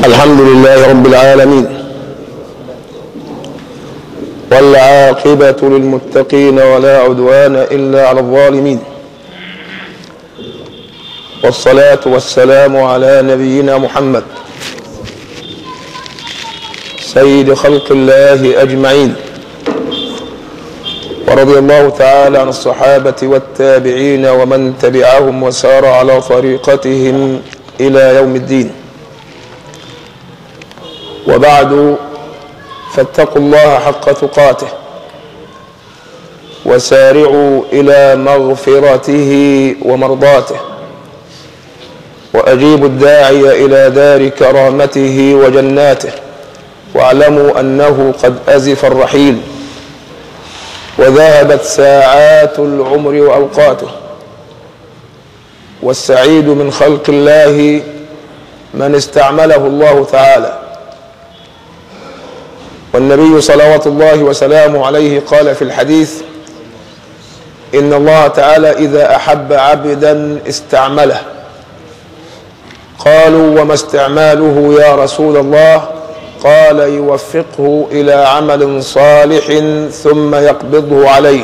الحمد لله رب العالمين والعاقبة للمتقين ولا عدوان إلا على الظالمين والصلاة والسلام على نبينا محمد سيد خلق الله أجمعين ورضي الله تعالى عن الصحابة والتابعين ومن تبعهم وسار على طريقتهم إلى يوم الدين وبعد فاتقوا الله حق تقاته وسارعوا إلى مغفرته ومرضاته وأجيبوا الداعي إلى دار كرامته وجناته واعلموا أنه قد أزف الرحيل وذهبت ساعات العمر وأوقاته والسعيد من خلق الله من استعمله الله تعالى والنبي صلوات الله وسلامه عليه قال في الحديث إن الله تعالى إذا أحب عبدا استعمله قالوا وما استعماله يا رسول الله قال يوفقه إلى عمل صالح ثم يقبضه عليه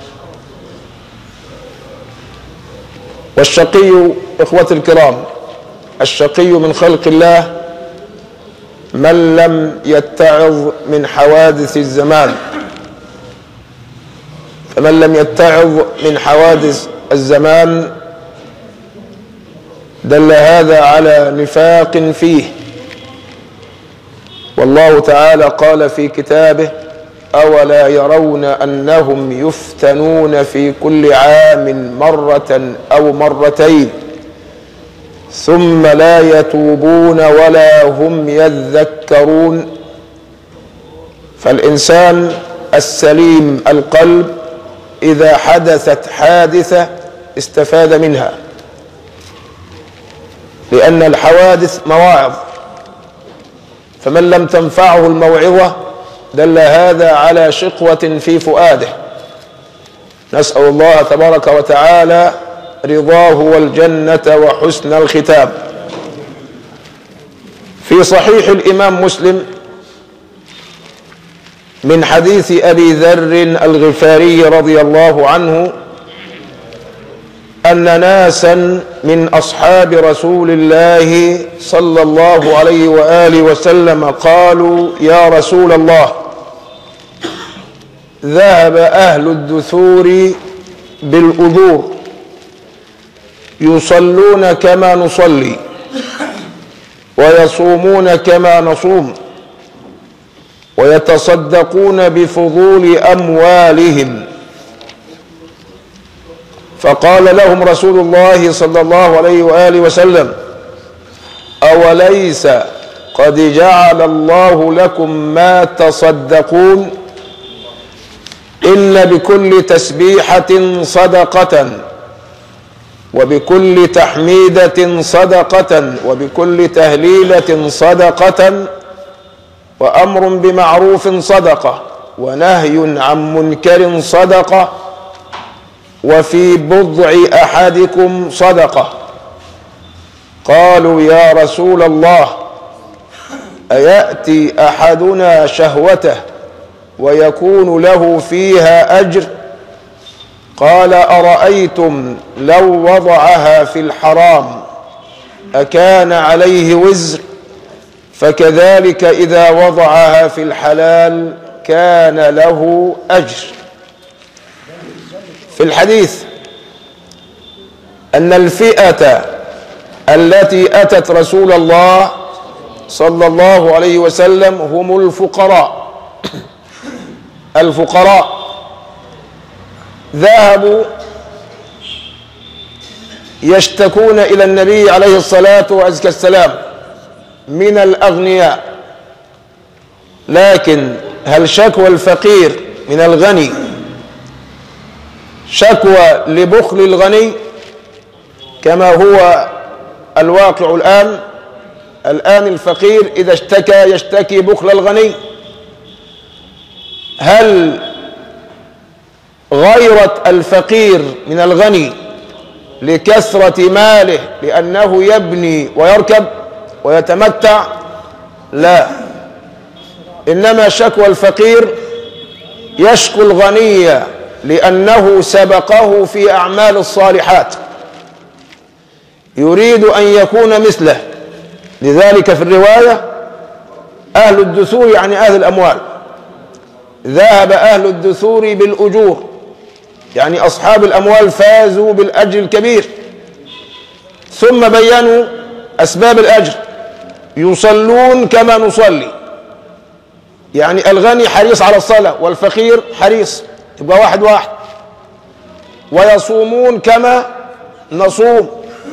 والشقي إخوة الكرام الشقي من خلق الله من لم يتعظ من حوادث الزمان فمن لم يتعظ من حوادث الزمان دل هذا على نفاق فيه والله تعالى قال في كتابه أولا يرون أنهم يفتنون في كل عام مرة أو مرتين ثم لا يتوبون ولا هم يذكرون فالإنسان السليم القلب إذا حدثت حادثة استفاد منها لأن الحوادث مواعظ فمن لم تنفعه الموعظة دل هذا على شقوة في فؤاده نسأل الله تبارك وتعالى رضاه والجنة وحسن الختام في صحيح الإمام مسلم من حديث أبي ذر الغفاري رضي الله عنه أن ناسا من أصحاب رسول الله صلى الله عليه وآله وسلم قالوا يا رسول الله ذهب أهل الدثور بالأذور يصلون كما نصلي ويصومون كما نصوم ويتصدقون بفضول أموالهم فقال لهم رسول الله صلى الله عليه وآله وسلم أوليس قد جعل الله لكم ما تصدقون إن بكل تسبيحة صدقة وبكل تحميدة صدقة وبكل تهليلة صدقة وأمر بمعروف صدقة ونهي عن منكر صدقة وفي بضع أحدكم صدقة قالوا يا رسول الله أيأتي أحدنا شهوته ويكون له فيها أجر قال أرأيتم لو وضعها في الحرام أكان عليه وزر فكذلك إذا وضعها في الحلال كان له أجر في الحديث أن الفئة التي أتت رسول الله صلى الله عليه وسلم هم الفقراء الفقراء ذهبوا يشتكون إلى النبي عليه الصلاة وأزكى السلام من الأغنياء لكن هل شكوى الفقير من الغني شكوى لبخل الغني كما هو الواقع الآن الآن الفقير إذا اشتكى يشتكي بخل الغني هل غيرة الفقير من الغني لكثرة ماله لأنه يبني ويركب ويتمتع لا إنما شكوى الفقير يشكو الغني لأنه سبقه في أعمال الصالحات يريد أن يكون مثله لذلك في الرواية أهل الدثور يعني أهل الأموال ذهب أهل الدثور بالأجور يعني أصحاب الأموال فازوا بالأجر الكبير ثم بينوا أسباب الأجر يصلون كما نصلي يعني الغني حريص على الصلاة والفقير حريص يبقى واحد واحد ويصومون كما نصوم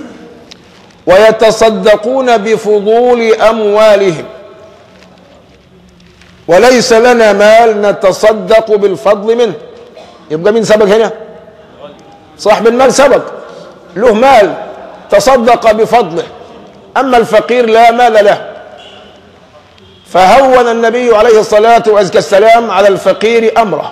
ويتصدقون بفضول أموالهم وليس لنا مال نتصدق بالفضل منه يبقى مين سبق هنا صاحب المال سبق له مال تصدق بفضله أما الفقير لا مال له فهون النبي عليه الصلاة والسلام على الفقير أمره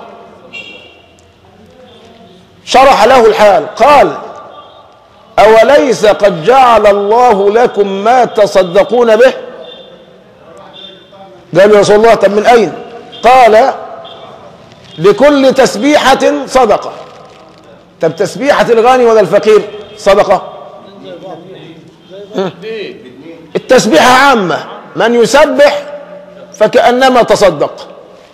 شرح له الحال قال أوليس قد جعل الله لكم ما تصدقون به قال يا رسول الله طب من أين قال لكل تسبيحة صدقة طب تسبيحة الغني ولا الفقير صدقة التسبيحة عامة من يسبح فكأنما تصدق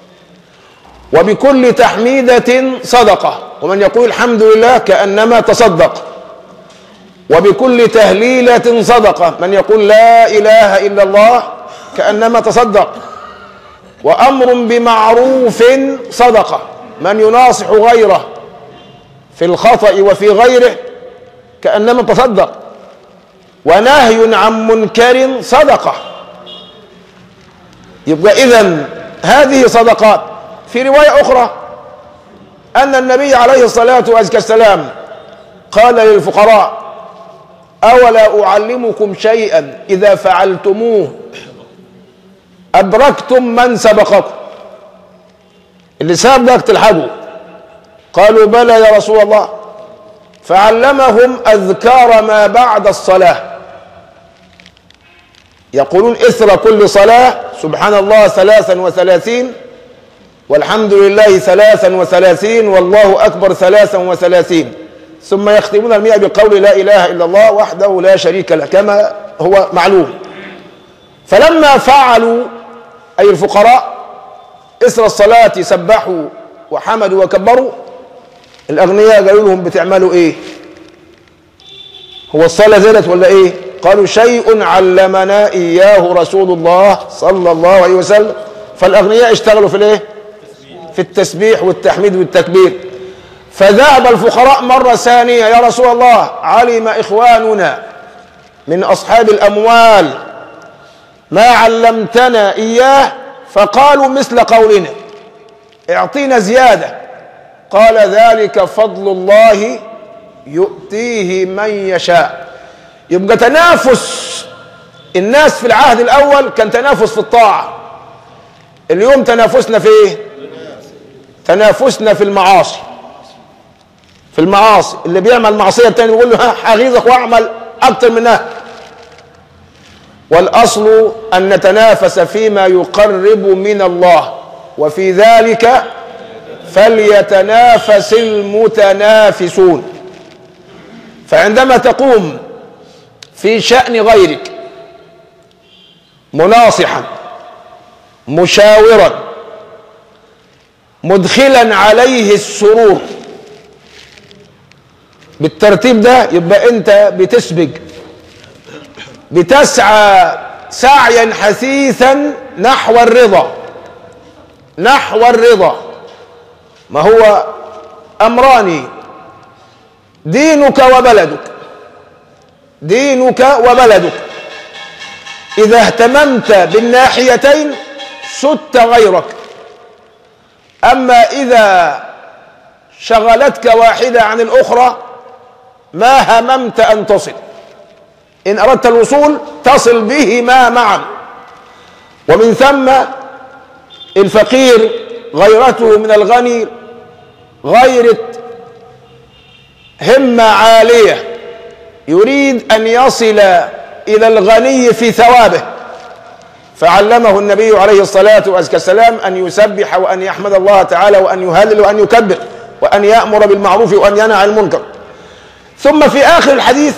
وبكل تحميدة صدقة ومن يقول الحمد لله كأنما تصدق وبكل تهليلة صدقة من يقول لا إله إلا الله كأنما تصدق وأمر بمعروف صدقة من يناصح غيره في الخطأ وفي غيره كأنما تصدق ونهي عن منكر صدقة يبقى إذن هذه صدقات في رواية أخرى أن النبي عليه الصلاة والسلام قال للفقراء أولا أعلمكم شيئا إذا فعلتموه أدركتم من سبقكم اللي سابقك تلحقوا قالوا بلى يا رسول الله فعلمهم أذكار ما بعد الصلاة يقولون إثر كل صلاة سبحان الله ثلاثا وثلاثين والحمد لله ثلاثا وثلاثين والله أكبر ثلاثا وثلاثين ثم يختمون المئة بقول لا إله إلا الله وحده لا شريك له كما هو معلوم فلما فعلوا أي الفقراء إثر الصلاة سبحوا وحمدوا وكبروا الأغنياء قالوا لهم بتعملوا إيه هو الصلاة زادت ولا إيه قالوا شيء علمنا إياه رسول الله صلى الله عليه وسلم فالأغنياء اشتغلوا في الإيه في التسبيح والتحميد والتكبير فذهب الفقراء مرة ثانية يا رسول الله علم إخواننا من أصحاب الأموال ما علمتنا إياه فقالوا مثل قولنا اعطينا زيادة قال ذلك فضل الله يؤتيه من يشاء يبقى تنافس الناس في العهد الأول كان تنافس في الطاعة اليوم تنافسنا في ايه تنافسنا في المعاصي في المعاصي اللي بيعمل معصية التاني بيقول له ها حغيظك واعمل أكتر منها والأصل أن نتنافس فيما يقرب من الله وفي ذلك فليتنافس المتنافسون فعندما تقوم في شأن غيرك مناصحا مشاورا مدخلا عليه السرور بالترتيب ده يبقى انت بتسبق بتسعى سعيا حثيثا نحو الرضا نحو الرضا ما هو امران دينك وبلدك دينك وبلدك اذا اهتممت بالناحيتين سدت غيرك اما اذا شغلتك واحده عن الاخرى ما هممت ان تصل ان اردت الوصول تصل بهما معا ومن ثم الفقير غيرته من الغني غيرة همة عالية يريد أن يصل إلى الغني في ثوابه فعلمه النبي عليه الصلاة والسلام أن يسبح وأن يحمد الله تعالى وأن يهلل وأن يكبر وأن يأمر بالمعروف وأن ينهى عن المنكر ثم في آخر الحديث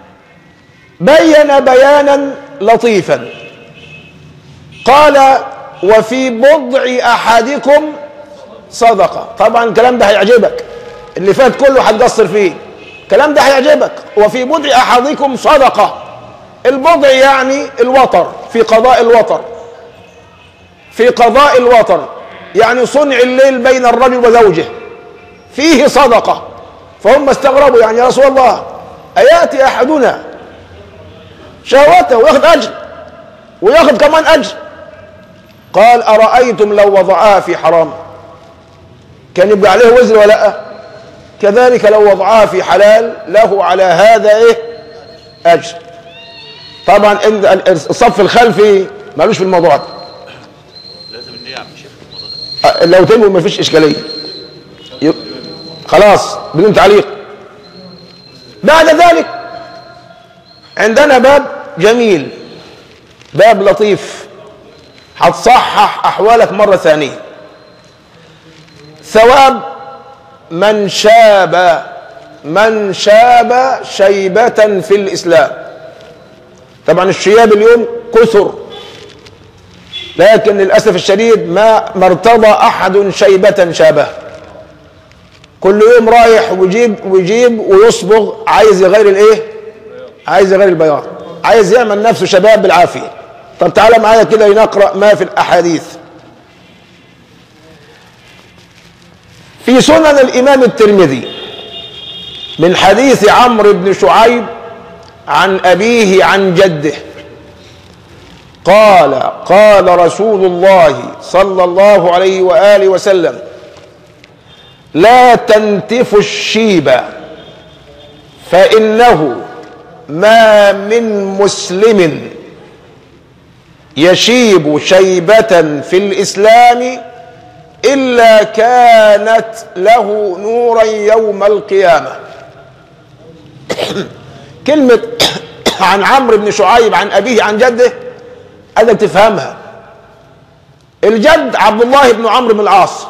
بين بيانا لطيفا قال وفي بضع أحدكم صدقة طبعا الكلام ده هيعجبك اللي فات كله هتقصر فيه الكلام ده هيعجبك وفي بضع أحدكم صدقة البضع يعني الوتر في قضاء الوتر في قضاء الوتر يعني صنع الليل بين الرجل وزوجه فيه صدقة فهم استغربوا يعني يا رسول الله أياتي أحدنا شهوته وياخذ أجر وياخذ كمان أجر قال أرأيتم لو وضعها في حرام كان يبقى عليه وزر ولا لا كذلك لو وضعها في حلال له على هذا ايه اجر طبعا الصف الخلفي مالوش في الموضوع ده لازم النية يا عم شيخ في الموضوع ده لو تنوي مفيش اشكاليه ي- خلاص بدون تعليق بعد ذلك عندنا باب جميل باب لطيف هتصحح احوالك مره ثانيه ثواب من شاب من شاب شيبة في الإسلام طبعا الشياب اليوم كثر لكن للأسف الشديد ما ما ارتضى أحد شيبة شابه كل يوم رايح ويجيب ويجيب ويصبغ عايز يغير الايه عايز يغير البياض عايز يعمل نفسه شباب بالعافية طب تعالى معايا كده لنقرأ ما في الأحاديث في سنن الإمام الترمذي من حديث عمرو بن شعيب عن أبيه عن جده قال قال رسول الله صلى الله عليه وآله وسلم لا تنتفوا الشيب فإنه ما من مسلم يشيب شيبة في الإسلام إلا كانت له نورا يوم القيامة كلمة عن عمرو بن شعيب عن أبيه عن جده هذا تفهمها الجد عبد الله بن عمرو بن العاص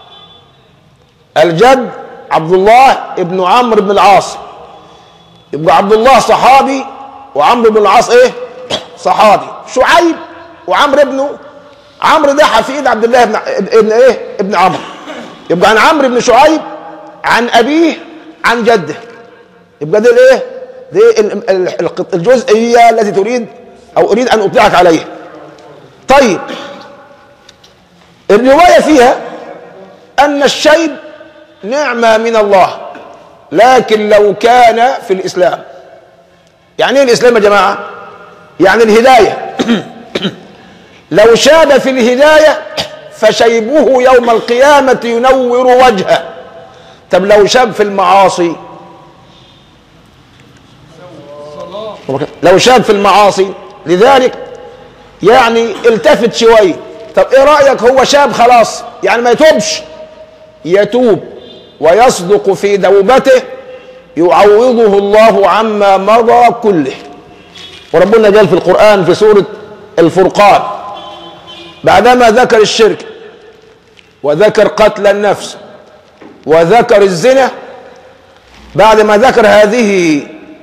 الجد عبد الله بن عمرو بن العاص يبقى عبد الله صحابي وعمرو بن العاص ايه صحابي شعيب وعمرو ابنه عمرو ده حفيد عبد الله بن ابن ايه ابن عمرو يبقى عن عمرو بن شعيب عن ابيه عن جده يبقى دي الايه دي ال- ال- الق- الجزئيه التي تريد او اريد ان اطلعك عليها طيب الروايه فيها ان الشيب نعمه من الله لكن لو كان في الاسلام يعني ايه الاسلام يا جماعه يعني الهدايه لو شاب في الهدايه فشيبه يوم القيامه ينور وجهه طب لو شاب في المعاصي لو شاب في المعاصي لذلك يعني التفت شويه طب ايه رايك هو شاب خلاص يعني ما يتوبش يتوب ويصدق في توبته يعوضه الله عما مضى كله وربنا قال في القرآن في سورة الفرقان بعدما ذكر الشرك وذكر قتل النفس وذكر الزنا بعد ما ذكر هذه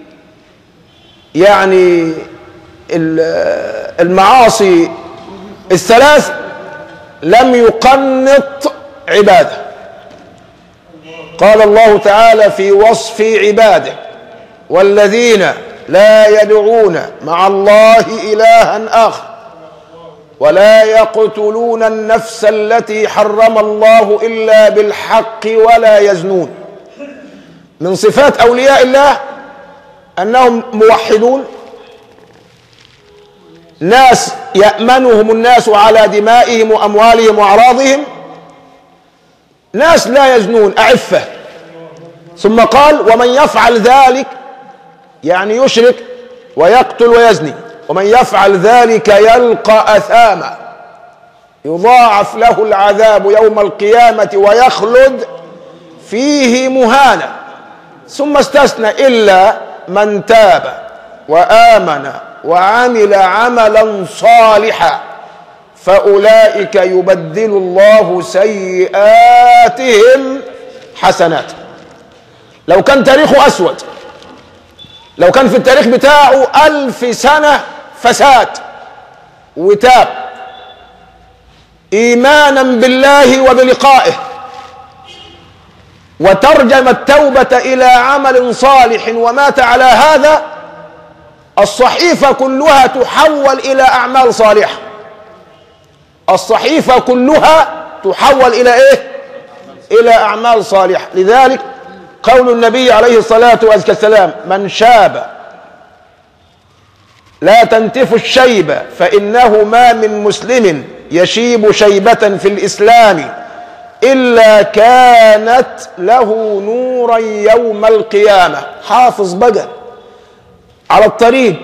يعني ال- المعاصي الثلاث لم يقنط عباده قال الله تعالى في وصف عباده والذين لا يدعون مع الله إلها آخر ولا يقتلون النفس التي حرم الله إلا بالحق ولا يزنون من صفات أولياء الله أنهم موحدون ناس يأمنهم الناس على دمائهم وأموالهم وأعراضهم ناس لا يزنون أعفة ثم قال ومن يفعل ذلك يعني يشرك ويقتل ويزني ومن يفعل ذلك يلقى أثاما يضاعف له العذاب يوم القيامة ويخلد فيه مهانا ثم استثنى إلا من تاب وآمن وعمل عملا صالحا فأولئك يبدل الله سيئاتهم حسنات لو كان تاريخه أسود لو كان في التاريخ بتاعه ألف سنة فساد وتاب إيمانا بالله وبلقائه وترجم التوبة إلى عمل صالح ومات على هذا الصحيفة كلها تحول إلى أعمال صالحة الصحيفة كلها تحول إلى إيه؟ إلى أعمال صالحة لذلك قول النبي عليه الصلاة والسلام من شاب لا تنتف الشيب فإنه ما من مسلم يشيب شيبة في الإسلام إلا كانت له نورا يوم القيامة حافظ بقى على الطريق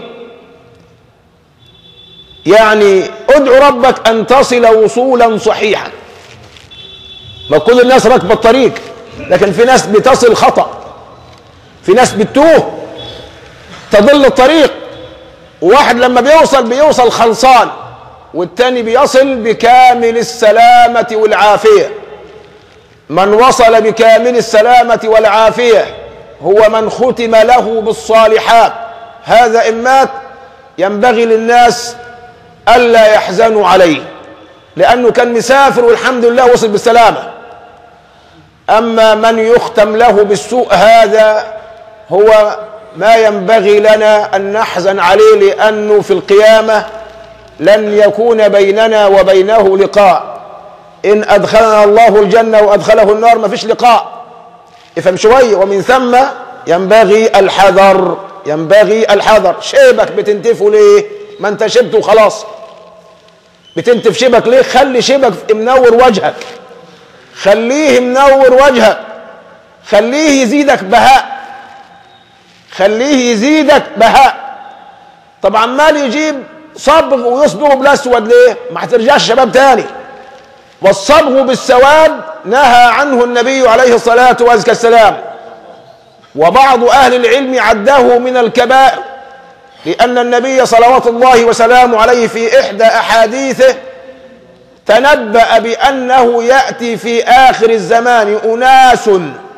يعني ادعو ربك أن تصل وصولا صحيحا ما كل الناس راكبة الطريق لكن في ناس بتصل خطأ في ناس بتوه تضل الطريق وواحد لما بيوصل بيوصل خلصان والتاني بيصل بكامل السلامة والعافية من وصل بكامل السلامة والعافية هو من ختم له بالصالحات هذا إن مات ينبغي للناس ألا يحزنوا عليه لأنه كان مسافر والحمد لله وصل بالسلامة أما من يختم له بالسوء هذا هو ما ينبغي لنا أن نحزن عليه لأنه في القيامة لن يكون بيننا وبينه لقاء إن أدخلنا الله الجنة وأدخله النار ما فيش لقاء افهم شوية ومن ثم ينبغي الحذر ينبغي الحذر شيبك بتنتفه ليه ما انت شبت وخلاص بتنتف شبك ليه خلي شبك منور وجهك خليه منور وجهك خليه يزيدك بهاء خليه يزيدك بهاء طب عمال يجيب صبغ ويصبغه بالاسود ليه ما هترجعش شباب تاني والصبغ بالسواد نهى عنه النبي عليه الصلاة والسلام وبعض أهل العلم عده من الكبائر لأن النبي صلوات الله وسلامه عليه في إحدى أحاديثه تنبأ بأنه يأتي في آخر الزمان أناس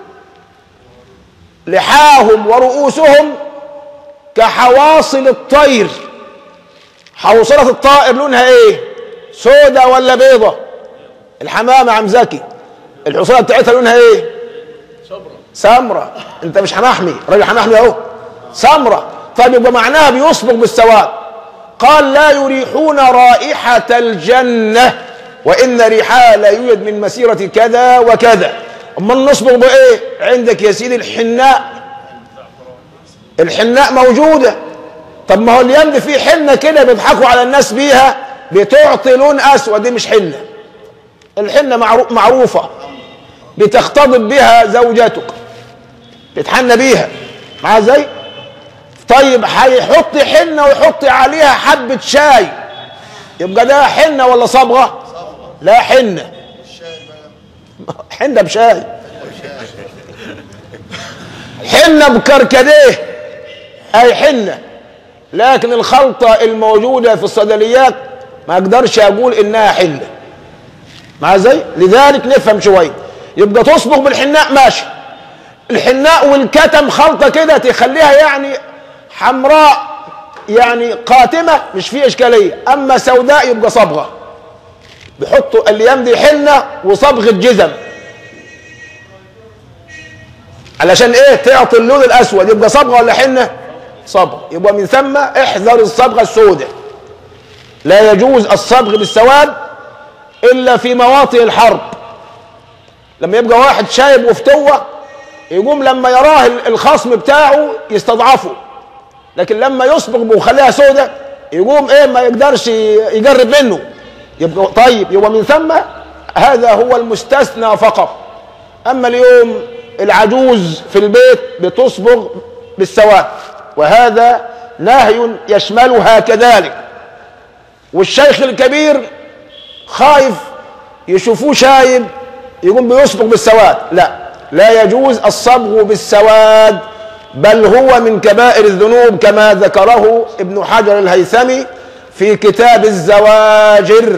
لحاهم ورؤوسهم كحواصل الطير حوصلة الطائر لونها ايه سودة ولا بيضة الحمامة عم زكي الحصولة بتاعتها لونها ايه سمرة انت مش حماحمي راجل حماحمي اهو سمرة طيب يبقى معناها بيصبغ بالسواد قال لا يريحون رائحة الجنة وإن ريحها لا يوجد من مسيرة كذا وكذا أما نصبغ بإيه عندك يا سيدي الحناء الحناء موجودة طب ما هو اليمن فيه حنة كده بيضحكوا على الناس بيها بتعطي لون أسود دي مش حنة الحنة معروف معروفة بتختضب بها زوجتك تتحنى بيها معاها ازاي طيب هيحط حنة ويحط عليها حبة شاي يبقى ده حنة ولا صبغة لا حنة حنة بشاي حنة بكركديه أي حنة لكن الخلطة الموجودة في الصيدليات ما أقدرش أقول إنها حنة مع زي لذلك نفهم شوية يبقى تصبغ بالحناء ماشي الحناء والكتم خلطة كده تخليها يعني حمراء يعني قاتمة مش فيه إشكالية أما سوداء يبقى صبغة بيحطوا الأيام دي حنة وصبغة جزم علشان ايه تعطي اللون الاسود يبقى صبغه ولا حنه صبغ يبقى من ثم احذر الصبغه السوداء لا يجوز الصبغ بالسواد الا في مواطن الحرب لما يبقى واحد شايب وفتوه يقوم لما يراه الخصم بتاعه يستضعفه لكن لما يصبغ ويخليها سوداء يقوم ايه ما يقدرش يقرب منه يبقى طيب يبقى من ثم هذا هو المستثنى فقط اما اليوم العجوز في البيت بتصبغ بالسواد وهذا نهي يشملها كذلك والشيخ الكبير خايف يشوفوه شايب يقوم بيصبغ بالسواد لا لا يجوز الصبغ بالسواد بل هو من كبائر الذنوب كما ذكره ابن حجر الهيثمي في كتاب الزواجر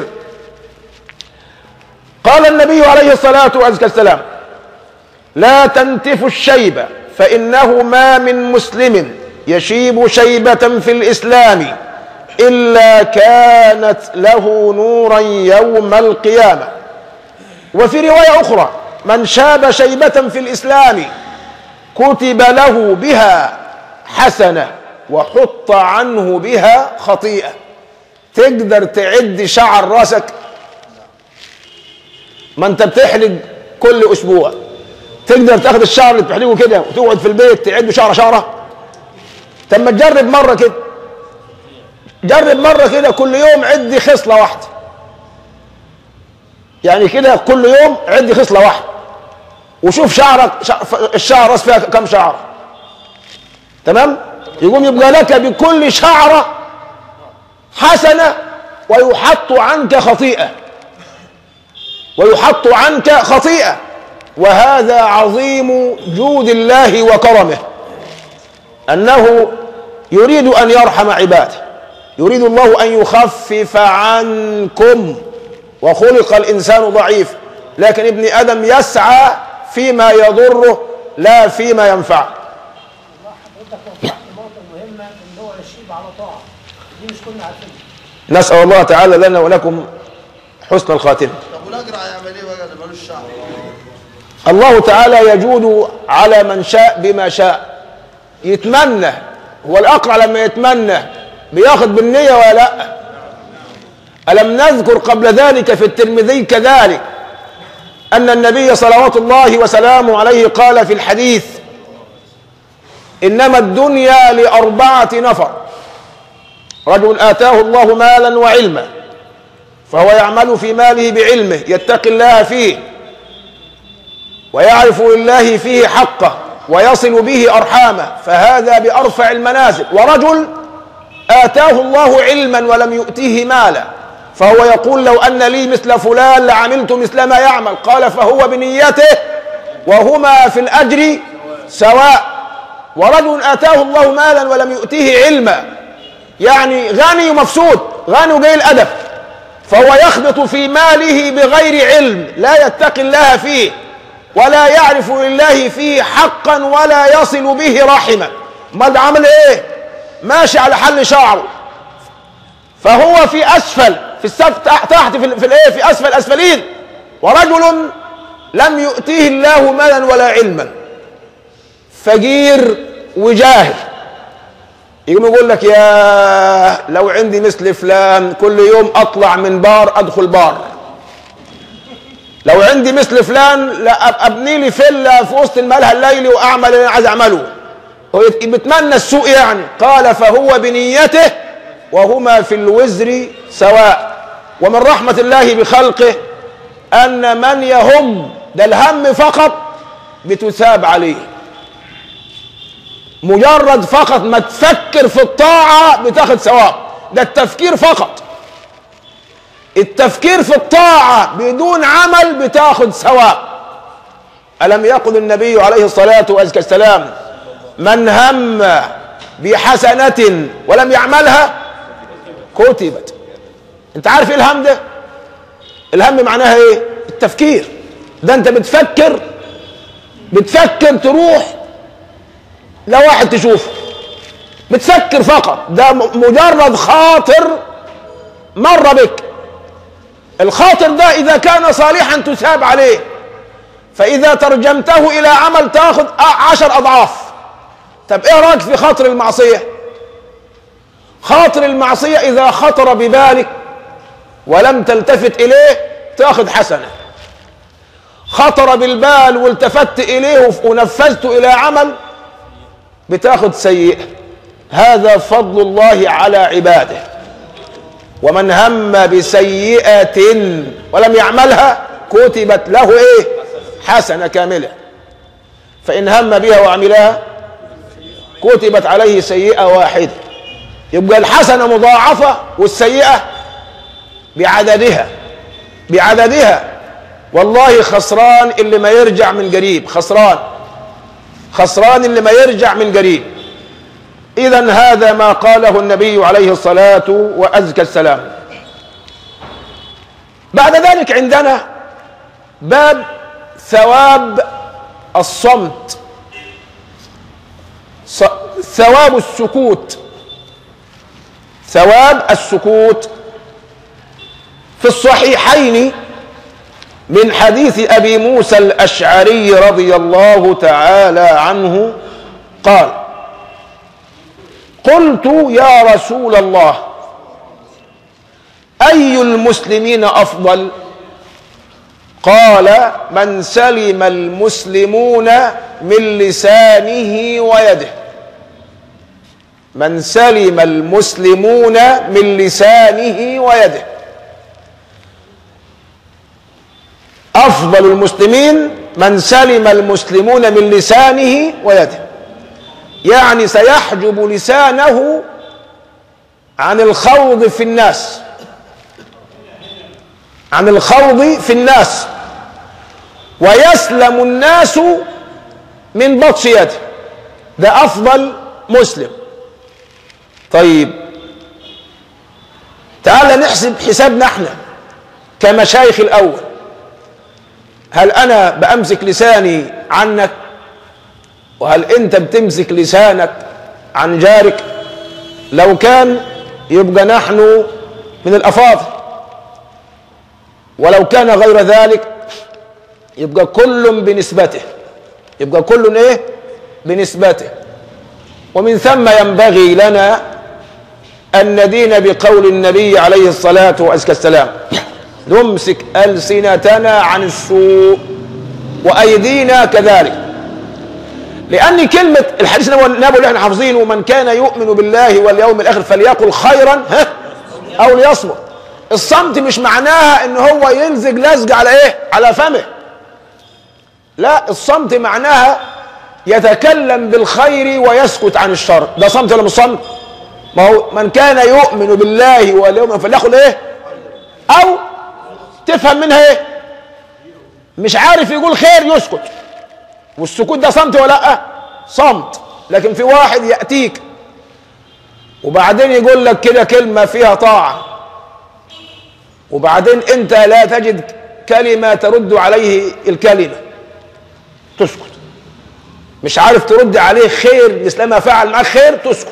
قال النبي عليه الصلاة والسلام لا تنتف الشيب فإنه ما من مسلم يشيب شيبة في الإسلام إلا كانت له نورا يوم القيامة وفي رواية أخرى من شاب شيبة في الإسلام كتب له بها حسنة وحط عنه بها خطيئة تقدر تعد شعر راسك ما انت بتحلق كل اسبوع تقدر تاخد الشعر اللي بتحلقه كده وتقعد في البيت تعده شعره شعره طب ما تجرب مره كده جرب مره كده كل يوم عد خصله واحده يعني كده كل يوم عد خصله واحده وشوف شعرك الشعر راس فيها كم شعر تمام يقوم يبقى لك بكل شعره حسنه ويحط عنك خطيئه ويحط عنك خطيئه وهذا عظيم جود الله وكرمه انه يريد ان يرحم عباده يريد الله ان يخفف عنكم وخلق الانسان ضعيف لكن ابن ادم يسعى فيما يضره لا فيما ينفعه النقطة المهمة ان هو يشيب على طاعة دي مش كنا عارفينها نسال الله تعالى لنا ولكم حسن الخاتمه طب والاجر هيعمل ايه بقى اللي ملوش شعر؟ الله تعالى يجود على من شاء بما شاء يتمنى هو الأقرع لما يتمنى بياخد بالنية ولا لا ألم نذكر قبل ذلك في الترمذي كذلك أن النبي صلوات الله وسلامه عليه قال في الحديث إنما الدنيا لأربعة نفر رجل آتاه الله مالا وعلما فهو يعمل في ماله بعلمه يتقي الله فيه ويعرف لله فيه حقه ويصل به أرحامه فهذا بأرفع المنازل ورجل آتاه الله علما ولم يؤتيه مالا فهو يقول لو أن لي مثل فلان لعملت مثل ما يعمل قال فهو بنيته وهما في الأجر سواء ورجل آتاه الله مالا ولم يؤتيه علما يعني غني ومفسود غني وجاي الأدب فهو يخبط في ماله بغير علم لا يتقي الله فيه ولا يعرف لله فيه حقا ولا يصل به رحما امال ده عامل ايه ماشي على حل شعره فهو في اسفل في السف تحت في, ال- في الايه في اسفل اسفلين ورجل لم يؤتيه الله مالا ولا علما فقير وجاهل يقوم يقول لك يا لو عندي مثل فلان كل يوم اطلع من بار ادخل بار لو عندي مثل فلان لا أب- ابني لي فيلا في وسط الملهى الليلي واعمل اللي انا عايز اعمله هو يت- بيتمنى السوء يعني قال فهو بنيته وهما في الوزر سواء ومن رحمة الله بخلقه أن من يهم ده الهم فقط بتثاب عليه مجرد فقط ما تفكر في الطاعة بتاخد ثواب ده التفكير فقط التفكير في الطاعة بدون عمل بتاخد ثواب ألم يقل النبي عليه الصلاة والسلام من هم بحسنة ولم يعملها كتبت انت عارف ايه الهم ده الهم معناها ايه التفكير ده انت بتفكر بتفكر تروح لواحد تشوفه بتفكر فقط ده م- مجرد خاطر مر بك الخاطر ده إذا كان صالحا تثاب عليه فإذا ترجمته إلى عمل تأخذ عشر أضعاف طب إيه رأيك في خاطر المعصية خاطر المعصية إذا خطر ببالك ولم تلتفت إليه تأخذ حسنة خطر بالبال والتفت إليه ونفذت إلى عمل بتاخذ سيئة هذا فضل الله على عباده ومن هم بسيئة ولم يعملها كتبت له ايه حسنة كاملة فإن هم بها وعملها كتبت عليه سيئة واحدة يبقى الحسنة مضاعفة والسيئة بعددها بعددها والله خسران اللي ما يرجع من قريب خسران خسران اللي ما يرجع من قريب إذا هذا ما قاله النبي عليه الصلاة وأزكى السلام بعد ذلك عندنا باب ثواب الصمت ص- ثواب السكوت ثواب السكوت في الصحيحين من حديث ابي موسى الاشعري رضي الله تعالى عنه قال قلت يا رسول الله اي المسلمين افضل قال من سلم المسلمون من لسانه ويده من سلم المسلمون من لسانه ويده افضل المسلمين من سلم المسلمون من لسانه ويده يعني سيحجب لسانه عن الخوض في الناس عن الخوض في الناس ويسلم الناس من بطش يده ده افضل مسلم طيب تعال نحسب حسابنا احنا كمشايخ الاول هل انا بامسك لساني عنك وهل انت بتمسك لسانك عن جارك لو كان يبقى نحن من الافاضل ولو كان غير ذلك يبقى كل بنسبته يبقى كل ايه بنسبته ومن ثم ينبغي لنا ان ندين بقول النبي عليه الصلاه وازكى السلام نمسك السنتنا عن السوء وايدينا كذلك لان كلمه الحديث النبوي اللي احنا حافظينه من كان يؤمن بالله واليوم الاخر فليقل خيرا ها او ليصمت الصمت مش معناها ان هو يلزق لزق على ايه على فمه لا الصمت معناها يتكلم بالخير ويسكت عن الشر ده صمت ولا مش صمت ما هو من كان يؤمن بالله واليوم فليقل ايه او تفهم منها ايه مش عارف يقول خير يسكت والسكوت ده صمت ولا لا صمت لكن في واحد ياتيك وبعدين يقول لك كده كلمه فيها طاعه وبعدين انت لا تجد كلمه ترد عليه الكلمه تسكت مش عارف ترد عليه خير مثل ما فعل معك خير تسكت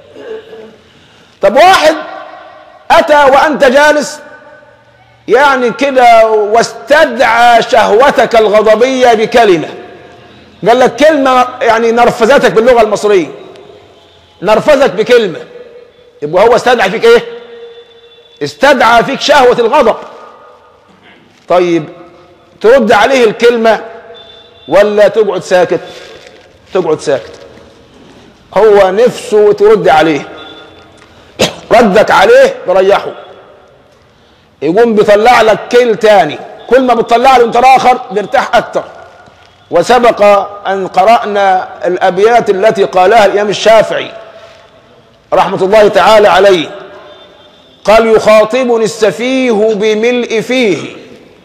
طب واحد اتى وانت جالس يعني كده واستدعى شهوتك الغضبيه بكلمه قال لك كلمه يعني نرفزتك باللغه المصريه نرفزك بكلمه يبقى هو استدعى فيك ايه استدعى فيك شهوه الغضب طيب ترد عليه الكلمه ولا تقعد ساكت تقعد ساكت هو نفسه ترد عليه ردك عليه بريحه يقوم بيطلع لك كيل تاني كل ما بتطلع له انت اخر بيرتاح اكتر وسبق ان قرانا الابيات التي قالها الامام الشافعي رحمه الله تعالى عليه قال يخاطبني السفيه بملء فيه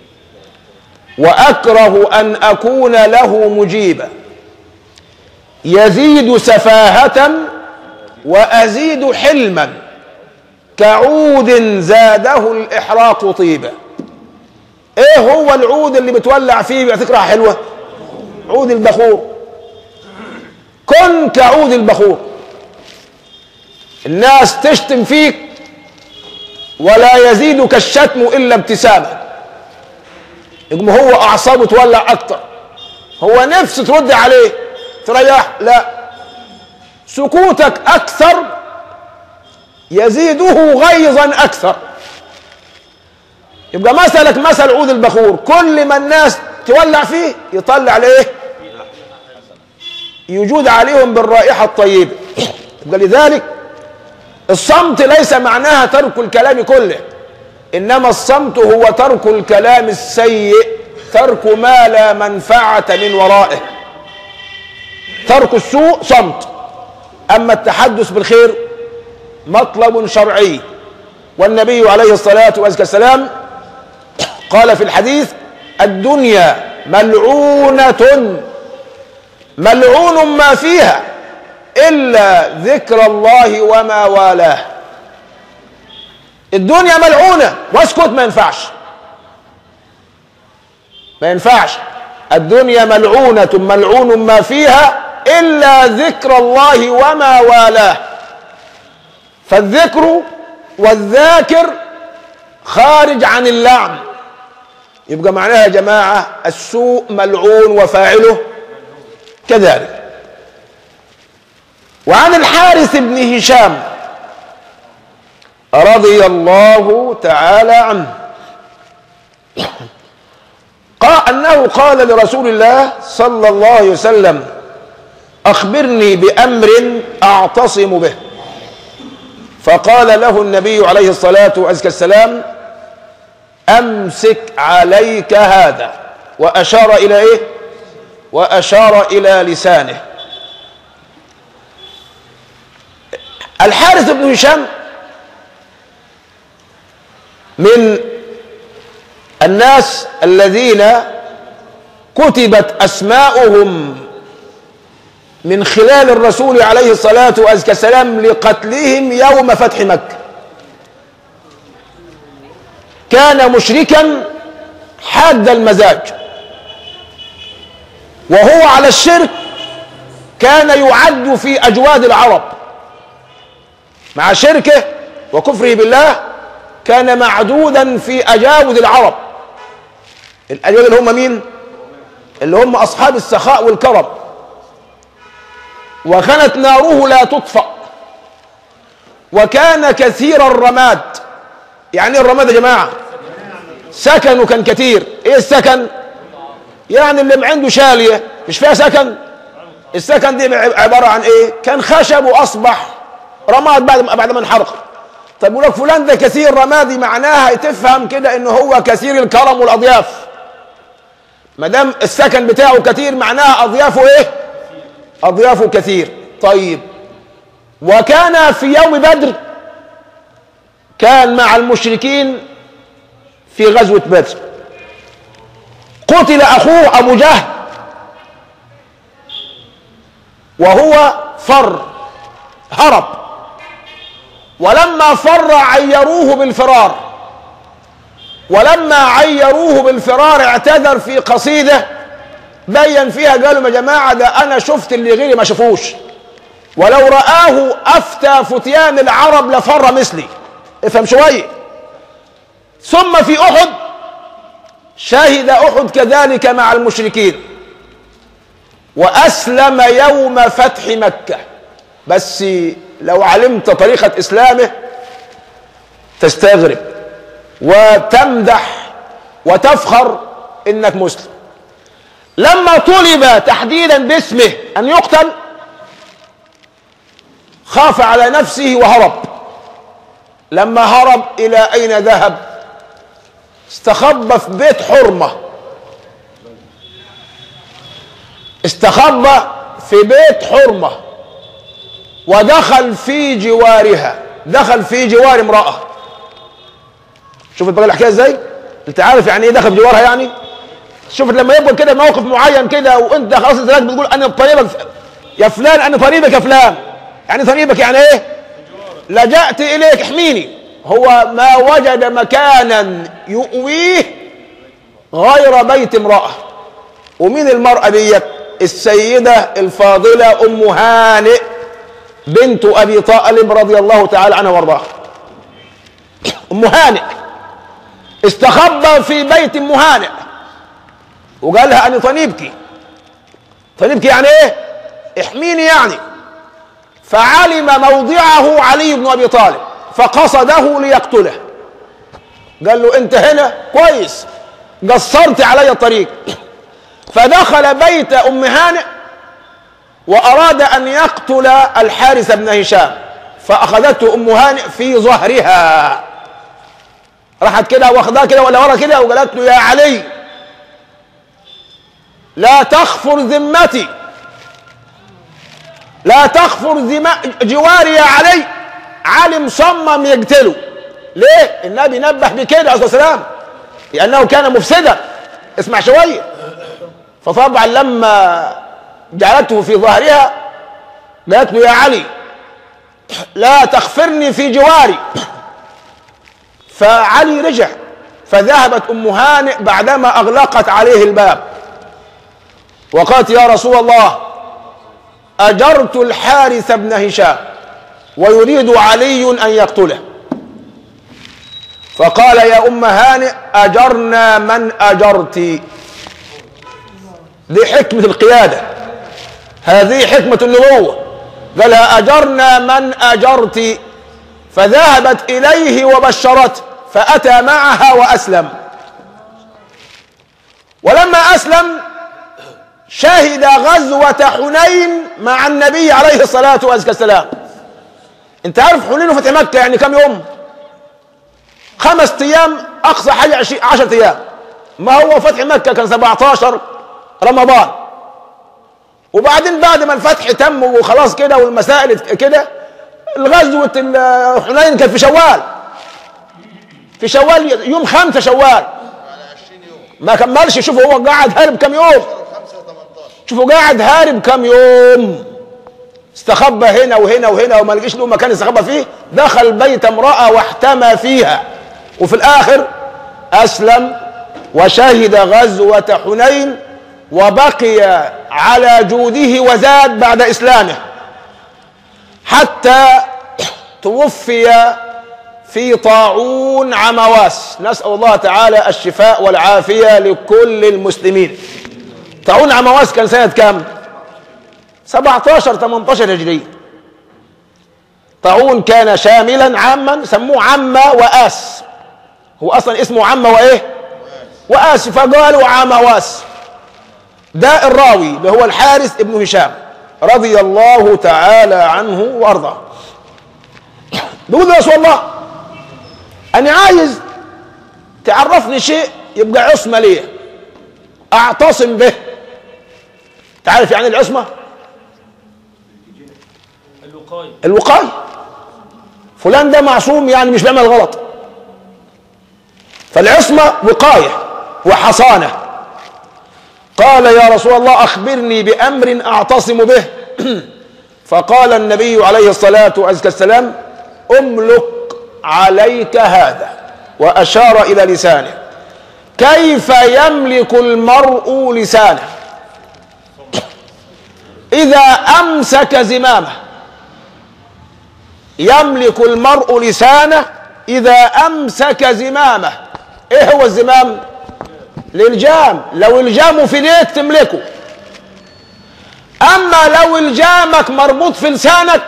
واكره ان اكون له مجيبا يزيد سفاهه وازيد حلما كعود زاده الاحراق طيبا ايه هو العود اللي بتولع فيه بيعطيك ريحه حلوه عود البخور كن كعود البخور الناس تشتم فيك ولا يزيدك الشتم الا ابتسامه يقوم هو اعصابه تولع اكتر هو نفسه ترد عليه تريح لا سكوتك اكثر يزيده غيظا اكثر يبقى مثلك مثل عود البخور كل ما الناس تولع فيه يطلع عليه يجود عليهم بالرائحه الطيبه يبقى لذلك الصمت ليس معناها ترك الكلام كله انما الصمت هو ترك الكلام السيء ترك ما لا منفعه من ورائه ترك السوء صمت اما التحدث بالخير مطلب شرعي والنبي عليه الصلاه والسلام قال في الحديث الدنيا ملعونه ملعون ما فيها إلا ذكر الله وما والاه الدنيا ملعونة واسكت ما ينفعش ما ينفعش الدنيا ملعونة ملعون ما فيها إلا ذكر الله وما والاه فالذكر والذاكر خارج عن اللعن يبقى معناها يا جماعة السوء ملعون وفاعله كذلك وعن الحارث بن هشام رضي الله تعالى عنه قال أنه قال لرسول الله صلى الله عليه وسلم أخبرني بأمر أعتصم به فقال له النبي عليه الصلاة والسلام أمسك عليك هذا وأشار إلى إيه وأشار إلى لسانه الحارث بن هشام من الناس الذين كتبت أسماؤهم من خلال الرسول عليه الصلاة والسلام لقتلهم يوم فتح مكة كان مشركا حاد المزاج وهو على الشرك كان يعد في أجواد العرب مع شركه وكفره بالله كان معدودا في أجاود العرب الأجواد اللي هم مين؟ اللي هم أصحاب السخاء والكرم وكانت ناره لا تطفأ وكان كثير الرماد يعني ايه الرماد يا جماعة سكنه كان كتير ايه السكن يعني اللي عنده شالية مش فيها سكن السكن دي عبارة عن ايه كان خشب واصبح رماد بعد ما بعد ما انحرق طيب يقول لك فلان ده كثير رمادي معناها تفهم كده ان هو كثير الكرم والاضياف ما دام السكن بتاعه كتير معناها اضيافه ايه اضيافه كثير طيب وكان في يوم بدر كان مع المشركين في غزوة بدر قتل أخوه أبو جهل وهو فر هرب ولما فر عيروه بالفرار ولما عيروه بالفرار اعتذر في قصيدة بين فيها قالوا يا جماعة ده أنا شفت اللي غيري ما شافوش ولو رآه أفتى فتيان العرب لفر مثلي افهم شوية ثم في أحد شهد أحد كذلك مع المشركين وأسلم يوم فتح مكة بس لو علمت طريقة إسلامه تستغرب وتمدح وتفخر إنك مسلم لما طلب تحديدا باسمه أن يقتل خاف على نفسه وهرب لما هرب إلى أين ذهب استخبى في بيت حرمة استخبى في بيت حرمة ودخل في جوارها دخل في جوار امرأة شوفت بقى الحكاية ازاي انت عارف يعني ايه دخل في جوارها يعني شوفت لما يبقى كده موقف معين كده وانت خلاص انت بتقول انا طريبك يا فلان انا طريبك يا فلان يعني طريبك يعني ايه لجأت اليك احميني هو ما وجد مكانا يؤويه غير بيت امرأة ومين المرأة ديت السيدة الفاضلة أم هانئ بنت أبي طالب رضي الله تعالى عنها وارضاها أم هانئ استخبى في بيت أم هانئ وقال لها أنا طنيبكي طنيبكي يعني إيه؟ احميني يعني فعلم موضعه علي بن أبي طالب فقصده ليقتله قال له أنت هنا كويس قصرت علي الطريق فدخل بيت أم هانئ وأراد أن يقتل الحارث بن هشام فأخذته أم هانئ في ظهرها راحت كده واخداه كده ولا ورا كده وقالت له يا علي لا تخفر ذمتي لا تخفر ذم... جواري يا علي علم صمم يقتله ليه النبي نبه بكده عليه الصلاه والسلام لانه كان مفسدا اسمع شويه فطبعا لما جعلته في ظهرها قالت له يا علي لا تخفرني في جواري فعلي رجع فذهبت ام هانئ بعدما اغلقت عليه الباب وقالت يا رسول الله اجرت الحارث بن هشام ويريد علي ان يقتله فقال يا ام هانئ اجرنا من اجرت دي حكمه القياده هذه حكمه النبوه قالها اجرنا من اجرت فذهبت اليه وبشرته فاتى معها واسلم ولما اسلم شهد غزوه حنين مع النبي عليه الصلاه والسلام انت عارف حنين وفتح مكه يعني كم يوم خمس ايام اقصى حاجه عشي- عشرة ايام ما هو فتح مكه كان 17 رمضان وبعدين بعد ما الفتح تم وخلاص كده والمسائل كده الغزوة ال- حنين كان في شوال في شوال يوم خمسة شوال على 20 يوم ما كملش شوفوا هو قاعد هارب كم يوم 5 18 شوفوا قاعد هارب كم يوم استخبى هنا وهنا وهنا وما لقيش له مكان يستخبى فيه دخل بيت امرأة واحتمى فيها وفي الآخر أسلم وشهد غزوة حنين وبقي على جوده وزاد بعد إسلامه حتى توفي في طاعون عمواس نسأل الله تعالى الشفاء والعافية لكل المسلمين طاعون عمواس كان سنة كام 17 18 هجرية طاعون كان شاملا عاما سموه عمة وآس هو أصلا اسمه عمة وإيه وآس فقالوا عمواس ده الراوي اللي هو الحارث ابن هشام رضي الله تعالى عنه وارضاه بيقول يا رسول الله انا عايز تعرفني شيء يبقى عصمه ليه اعتصم به تعرف يعني العصمه الوقاية الوقايه فلان ده معصوم يعني مش بيعمل غلط فالعصمه وقايه وحصانه قال يا رسول الله اخبرني بامر اعتصم به فقال النبي عليه الصلاه والسلام املك عليك هذا واشار الى لسانه كيف يملك المرء لسانه اذا امسك زمامه يملك المرء لسانه اذا امسك زمامه ايه هو الزمام الالجام لو الجامه في ايديك تملكه اما لو الجامك مربوط في لسانك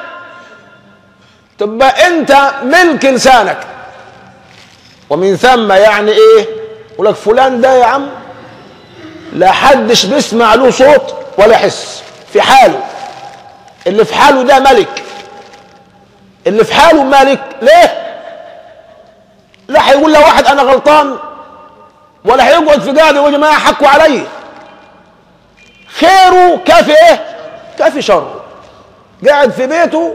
تبقى انت ملك لسانك ومن ثم يعني ايه يقول لك فلان ده يا عم لا حدش بيسمع له صوت ولا حس في حاله اللي في حاله ده ملك اللي في حاله ملك ليه لا هيقول لواحد انا غلطان ولا هيقعد في قاعده يقول يا جماعه حكوا علي خيره كافي ايه كافي شره قاعد في بيته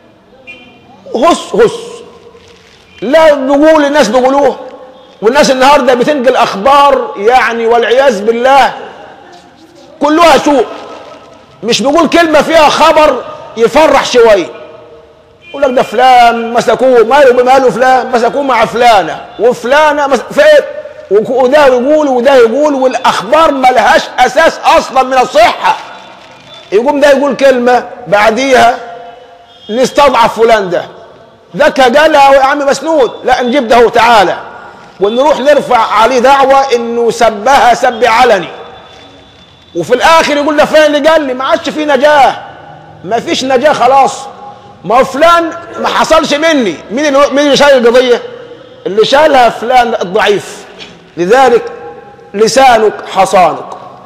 هس هس لا بيقول الناس بيقولوه والناس النهارده بتنقل اخبار يعني والعياذ بالله كلها سوء مش بيقول كلمه فيها خبر يفرح شويه يقول لك ده فلان مسكوه ماله ماله فلان مسكوه مع فلانه وفلانه مس... فين وده يقول وده يقول والاخبار ملهاش اساس اصلا من الصحه يقوم ده يقول كلمه بعديها نستضعف فلان ده ده قالها يا عم مسنود لا نجيب ده هو تعالى ونروح نرفع عليه دعوه انه سبها سب علني وفي الاخر يقول ده فلان اللي قال لي ما عادش في نجاه ما فيش نجاه خلاص ما هو فلان ما حصلش مني مين اللي مين اللي شايل القضيه اللي شالها فلان الضعيف لذلك لسانك حصانك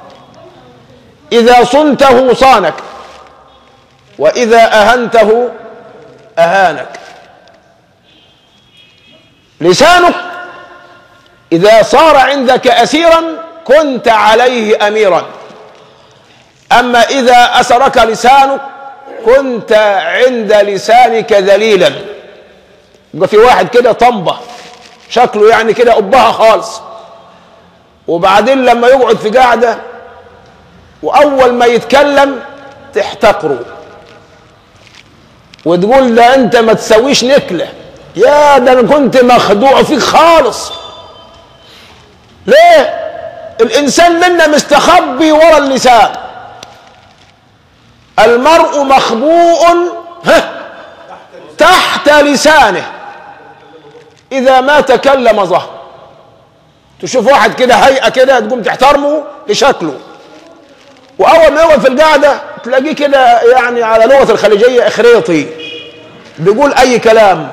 اذا صنته صانك واذا اهنته اهانك لسانك اذا صار عندك اسيرا كنت عليه اميرا اما اذا اسرك لسانك كنت عند لسانك ذليلا يبقى في واحد كده طنبه شكله يعني كده قبها خالص وبعدين لما يقعد في قاعده واول ما يتكلم تحتقره وتقول ده انت ما تسويش نكله يا ده انا كنت مخدوع فيك خالص ليه الانسان منا مستخبي ورا اللسان المرء مخبوء ها تحت لسانه اذا ما تكلم ظهر تشوف واحد كده هيئه كده تقوم تحترمه لشكله واول ما يقعد في القعده تلاقيه كده يعني على لغه الخليجيه اخريطي بيقول اي كلام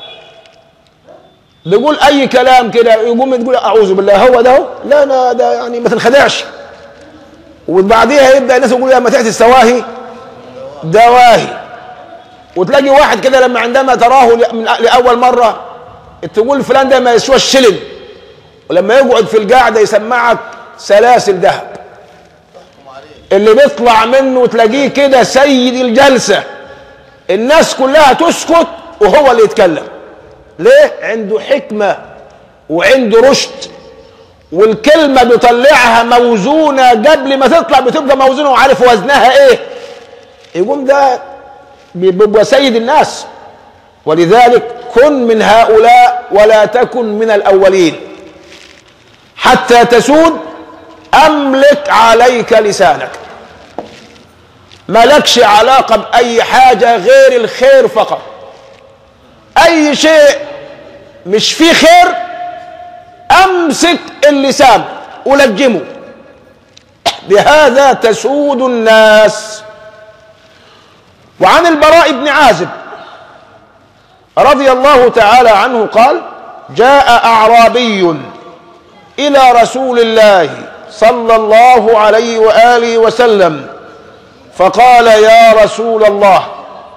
بيقول اي كلام كده يقوم تقول اعوذ بالله هو ده هو؟ لا انا ده يعني ما تنخدعش وبعديها يبدا الناس يقولوا لما تاتي السواهي دواهي وتلاقي واحد كده لما عندما تراه ل- من- لاول مره تقول فلان ده ما يسوى الشلن ولما يقعد في القعده يسمعك سلاسل ذهب اللي بيطلع منه تلاقيه كده سيد الجلسه الناس كلها تسكت وهو اللي يتكلم ليه عنده حكمه وعنده رشد والكلمه بيطلعها موزونه قبل ما تطلع بتبقى موزونه وعارف وزنها ايه يقوم ده بيبقى سيد الناس ولذلك كن من هؤلاء ولا تكن من الاولين حتى تسود املك عليك لسانك مالكش علاقه باي حاجه غير الخير فقط اي شيء مش فيه خير امسك اللسان ولجمه بهذا تسود الناس وعن البراء بن عازب رضي الله تعالى عنه قال جاء اعرابي الى رسول الله صلى الله عليه واله وسلم فقال يا رسول الله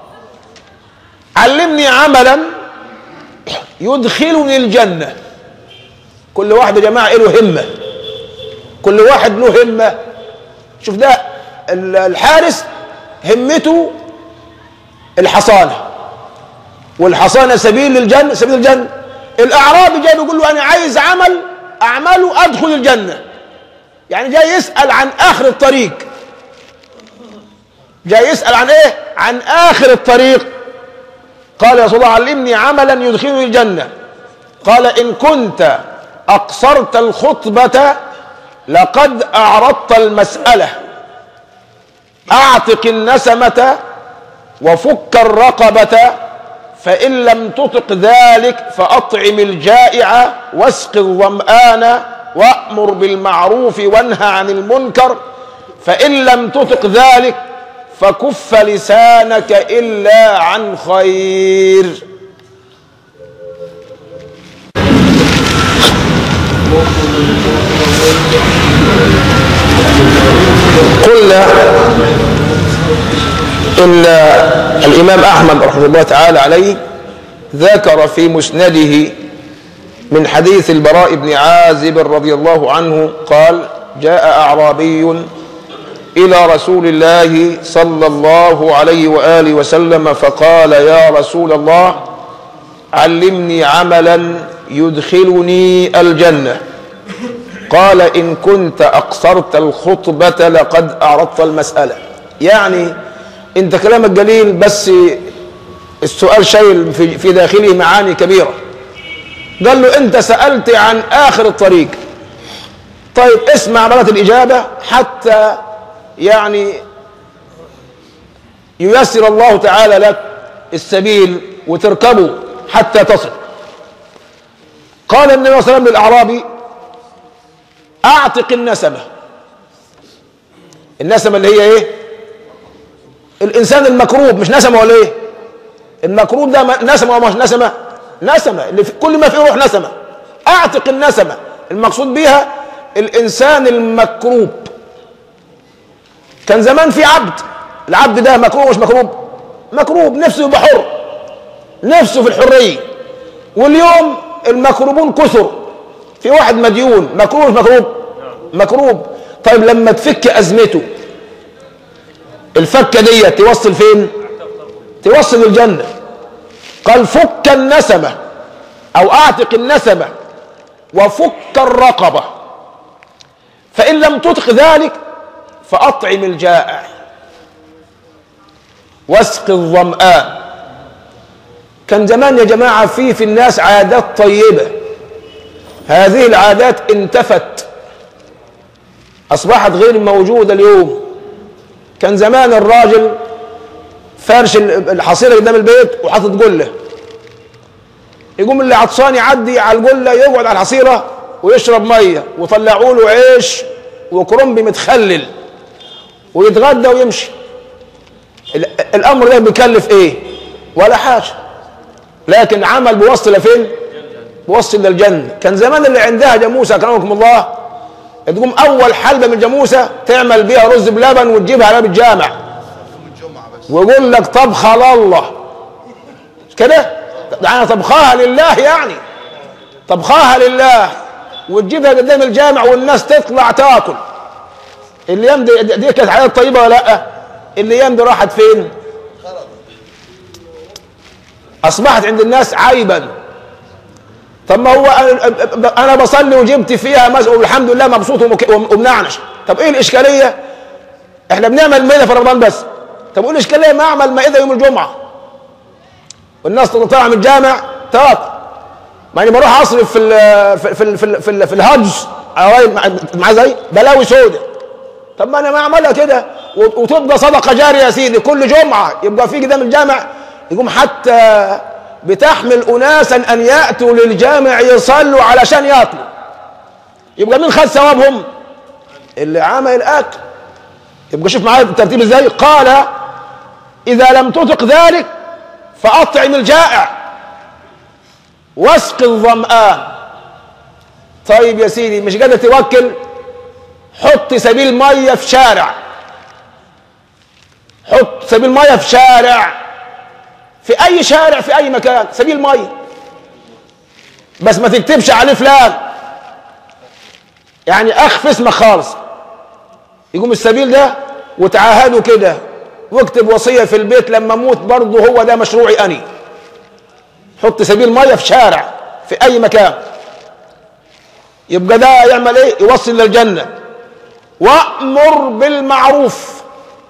علمني عملا يدخلني الجنه كل واحد يا جماعه له همه كل واحد له همه شوف ده ال- الحارس همته الحصانه والحصانه سبيل للجنه سبيل الجنه الاعرابي جاي بيقول له انا عايز عمل اعمله ادخل الجنه يعني جاي يسال عن اخر الطريق جاي يسال عن ايه عن اخر الطريق قال يا رسول الله علمني عملا يدخلني الجنه قال ان كنت اقصرت الخطبه لقد اعرضت المساله اعتق النسمه وفك الرقبه فان لم تطق ذلك فاطعم الجائع واسق الظمان وامر بالمعروف وانهى عن المنكر فان لم تطق ذلك فكف لسانك الا عن خير قلنا ان الامام احمد رحمه الله تعالى عليه ذكر في مسنده من حديث البراء بن عازب رضي الله عنه قال جاء اعرابي الى رسول الله صلى الله عليه واله وسلم فقال يا رسول الله علمني عملا يدخلني الجنه قال ان كنت اقصرت الخطبه لقد اعرضت المساله يعني انت كلامك قليل بس السؤال شايل في في داخله معاني كبيره قال له انت سالت عن اخر الطريق طيب اسمع مرة الاجابه حتى يعني ييسر الله تعالى لك السبيل وتركبه حتى تصل قال النبي صلى الله عليه وسلم للاعرابي اعتق النسمه النسمه اللي هي ايه الانسان المكروب مش نسمه ولا ايه المكروب ده ما- نسمه ولا مش نسمه نسمه اللي في كل ما فيه روح نسمه اعتق النسمه المقصود بيها الانسان المكروب كان زمان في عبد العبد ده مكروب مش مكروب مكروب نفسه يبقى حر نفسه في الحريه واليوم المكروبون كثر في واحد مديون مكروب مش مكروب مكروب طيب لما تفك ازمته الفكه دي توصل فين توصل الجنه قال فك النسمه او اعتق النسمه وفك الرقبه فان لم تطق ذلك فأطعم الجائع واسق الظمآن كان زمان يا جماعة في في الناس عادات طيبة هذه العادات انتفت أصبحت غير موجودة اليوم كان زمان الراجل فارش الحصيرة قدام البيت وحاطط جلة يقوم اللي عطشان يعدي على الجلة يقعد على الحصيرة ويشرب مية وطلعوا له عيش وكرنب متخلل ويتغدى ويمشي ال- الأمر ده بيكلف إيه؟ ولا حاجة لكن عمل بيوصل لفين؟ بيوصل للجنة كان زمان اللي عندها جاموسة أكرمكم الله تقوم أول حلبة من الجاموسة تعمل بيها رز بلبن وتجيبها على باب الجامع يوم الجمعة بس ويقول لك طبخة لله مش كده يعني طبخاها لله يعني طبخاها لله وتجيبها قدام الجامع والناس تطلع تاكل الايام دي, دي دي كانت حياه طيبه ولا لا الايام دي راحت فين اصبحت عند الناس عيبا طب ما هو أنا- انا بصلي وجبت فيها مز... والحمد لله مبسوط ومك- ومنعنش طب ايه الاشكاليه احنا بنعمل مائده في رمضان بس طب ايه الاشكاليه ما اعمل مائده يوم الجمعه والناس طالعه من الجامع تاكل ما اني بروح اصرف في ال في ال في ال في, ال في الهج قرايب مع- معايا زي بلاوي سودة طب ما انا ما اعملها كده وت- وتبقى صدقه جاريه يا سيدي كل جمعه يبقى في قدام الجامع يقوم حتى بتحمل اناسا ان ياتوا للجامع يصلوا علشان ياكلوا يبقى مين خد ثوابهم؟ اللي عمل الاكل يبقى شوف معايا الترتيب ازاي قال اذا لم تطق ذلك فاطعم الجائع واسق الظمآن طيب يا سيدي مش قادر توكل حط سبيل ميه في شارع حط سبيل ميه في شارع في اي شارع في اي مكان سبيل ميه بس ما تكتبش عليه فلان يعني اخف اسمك خالص يقوم السبيل ده وتعاهدوا كده واكتب وصيه في البيت لما اموت برضه هو ده مشروعي اني حط سبيل ميه في شارع في اي مكان يبقى ده يعمل ايه يوصل للجنه وامر بالمعروف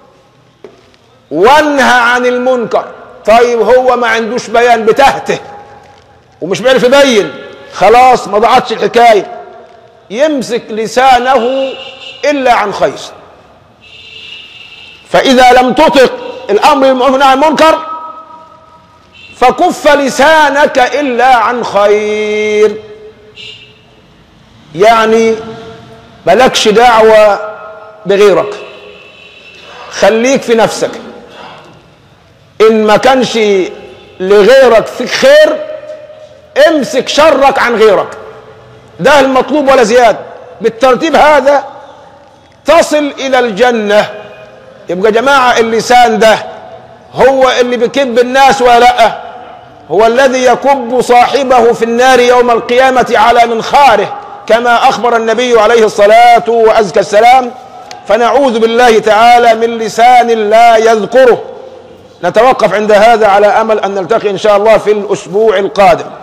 وانهى عن المنكر طيب هو ما عندوش بيان بتهته ومش بيعرف يبين خلاص ما ضاعتش الحكايه يمسك لسانه الا عن خير فاذا لم تطق الامر بالمعروف والنهي عن المنكر فكف لسانك الا عن خير يعني ملكش دعوه بغيرك خليك في نفسك ان ما كانش لغيرك فيك خير امسك شرك عن غيرك ده المطلوب ولا زياده بالترتيب هذا تصل الى الجنه يبقى جماعه اللسان ده هو اللي بيكب الناس ولا لا هو الذي يكب صاحبه في النار يوم القيامه على منخاره كما اخبر النبي عليه الصلاه وازكى السلام فنعوذ بالله تعالى من لسان لا يذكره نتوقف عند هذا على امل ان نلتقي ان شاء الله في الاسبوع القادم